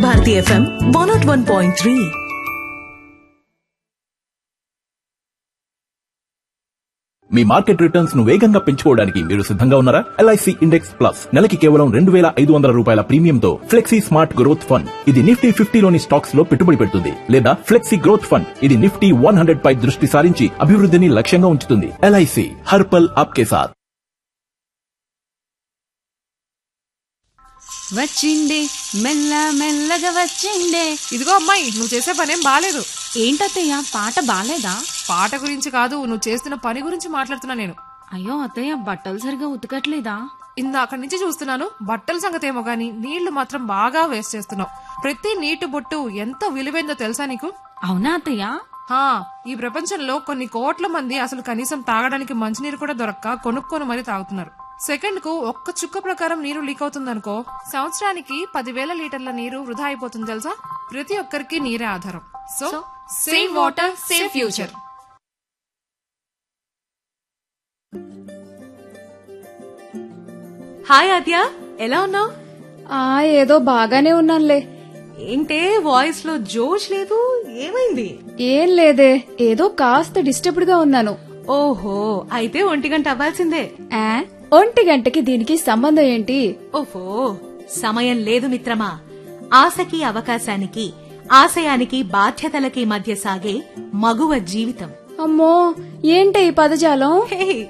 Bharati F M one not one point three మీ market returns ను వేగంగా పెంచుకోవడానికి మీరు సిద్ధంగా ఉన్నారా ఎల్ఐసి ఇండెక్స్ ప్లస్ నెలకి కేవలం రెండు వేల ఐదు వందల రూపాయల ప్రీమియంతో ఫ్లెక్సీ స్మార్ట్ గ్రోత్ ఫండ్ ఇది నిఫ్టీ ఫిఫ్టీలోని స్టాక్స్ లో పెట్టుబడి పెడుతుంది లేదా ఫ్లెక్సీ గ్రోత్ ఫండ్ ఇది నిఫ్టీ వన్ హండ్రెడ్ పై దృష్టి సారించి అభివృద్ధిని లక్ష్యంగా ఉంచుతుంది ఎల్ఐసి హర్పల్ ఆప్కే సాథ్ వచ్చిండే మెల్ల మెల్లగా వచ్చిండే ఇదిగో అమ్మాయి నువ్వు చేసే పనేం బాలేదు ఏంటత్తయ్య పాట బాలేదా పాట గురించి కాదు నువ్వు చేస్తున్న పని గురించి మాట్లాడుతున్నా నేను అయ్యో అత్తయ్య బట్టలు సరిగా ఉతకట్లేదా ఇందాక నుంచి చూస్తున్నాను బట్టల సంగతి ఏమో గానీ నీళ్లు మాత్రం బాగా వేస్ట్ చేస్తున్నావు ప్రతి నీటి బొట్టు ఎంత విలువైందో తెలుసా నీకు అవునా అత్తయ్య హా ఈ ప్రపంచంలో కొన్ని కోట్ల మంది అసలు కనీసం తాగడానికి మంచినీరు కూడా దొరక్క కొనుక్కొని మరీ తాగుతున్నారు సెకండ్ కు ఒక్క చుక్క ప్రకారం నీరు లీక్ అవుతుందనుకో సంవత్సరానికి పదివేల లీటర్ల నీరు వృధా అయిపోతుంది తెలుసా ప్రతి ఒక్కరికి నీరే ఆధారం so save water save future hi Aadya ఎలా ఉన్నావు ఆ ఏదో బాగానే ఉన్నానులే ఏంటే వాయిస్ లో జోష్ లేదు ఏమైంది ఏం లేదే ఏదో కాస్త డిస్టర్బ్డ్ గా ఉన్నాను ఓహో అయితే ఒంటి గంట అవ్వాల్సిందే ఆ, ఒంటి గంటకి దీనికి సంబంధం ఏంటి ఓహో సమయం లేదు మిత్రమా ఆశకి అవకాశానికి ఆశయానికి బాధ్యతలకి మధ్య సాగే మగువ జీవితం అమ్మో ఏంటి ఈ పదజాలం హే,